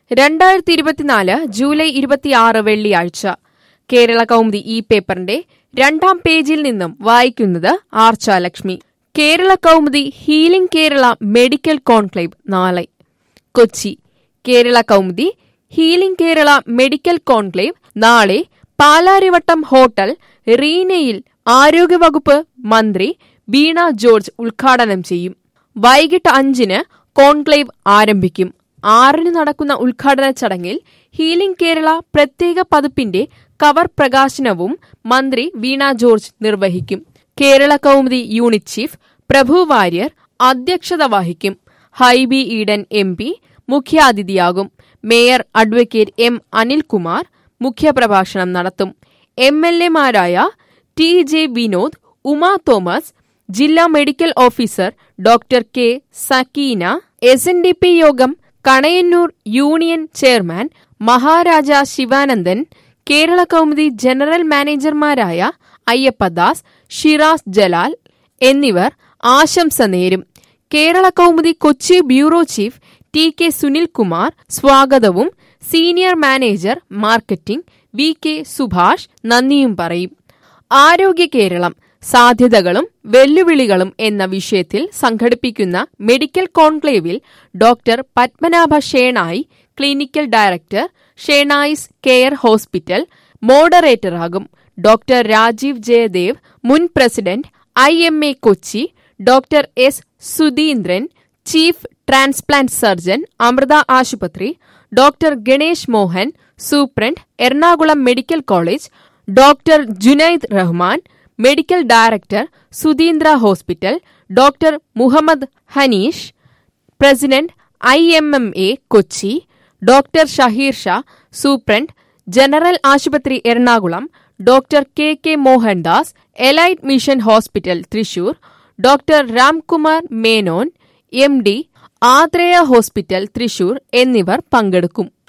രണ്ടായിരത്തി ഇരുപത്തിനാല് ജൂലൈ ഇരുപത്തിയാറ് വെള്ളിയാഴ്ച കേരള കൗമുദി ഈ പേപ്പറിന്റെ രണ്ടാം പേജിൽ നിന്നും വായിക്കുന്നത് Archa Lakshmi Kerala Kaumudi healing Kerala medical conclave നാളെ Kochi Kerala Kaumudi healing Kerala medical conclave നാളെ പാലാരിവട്ടം ഹോട്ടൽ റീനയിൽ ആരോഗ്യവകുപ്പ് മന്ത്രി വീണ ജോർജ് ഉദ്ഘാടനം ചെയ്യും വൈകിട്ട് അഞ്ചിന് കോൺക്ലേവ് ആരംഭിക്കും ആറിന് നടക്കുന്ന ഉദ്ഘാടന ചടങ്ങിൽ ഹീലിംഗ് കേരള പ്രത്യേക പതിപ്പിന്റെ കവർ പ്രകാശനവും മന്ത്രി വീണ ജോർജ് നിർവഹിക്കും കേരള കൗമുദി യൂണിറ്റ് ചീഫ് പ്രഭു വാര്യർ അധ്യക്ഷത വഹിക്കും ഹൈബി ഈഡൻ എം പി മുഖ്യാതിഥിയാകും മേയർ അഡ്വക്കേറ്റ് എം അനിൽകുമാർ മുഖ്യപ്രഭാഷണം നടത്തും എം എൽ എമാരായ ടി ജെ വിനോദ് ഉമാ തോമസ് ജില്ലാ medical officer doctor K Sakeena S N D P Yogam Kanayannur union chairman Maharaja Sivanandan Kerala Kaumudi general മാനേജർമാരായ അയ്യപ്പദാസ് ഷിറാസ് ജലാൽ എന്നിവർ ആശംസ നേരും Kerala Kaumudi Kochi bureau chief T K Sunilkumar സ്വാഗതവും senior manager marketing V K Subhash നന്ദിയും പറയും ആരോഗ്യ കേരളം സാധ്യതകളും വെല്ലുവിളികളും എന്ന വിഷയത്തിൽ സംഘടിപ്പിക്കുന്ന മെഡിക്കൽ കോൺക്ലേവിൽ doctor Padmanabha Shenoy clinical director Shenoy's care hospital മോഡറേറ്ററാകും ഡോക്ടർ രാജീവ് ജയദേവ് മുൻ president I M A Kochi doctor S Sudheendran chief transplant surgeon Amrita ആശുപത്രി doctor Ganesh Mohan superintendent Ernakulam medical college doctor Junaid Rahman medical director Sudheendra hospital doctor Muhammad Hanish president I M M A Kochi doctor Shaheer Shah superintendent general ആശുപത്രി Ernakulam doctor K K Mohandas elite mission hospital Thrissur doctor Ramkumar Menon M D Athreya hospital Thrissur എന്നിവർ പങ്കെടുക്കും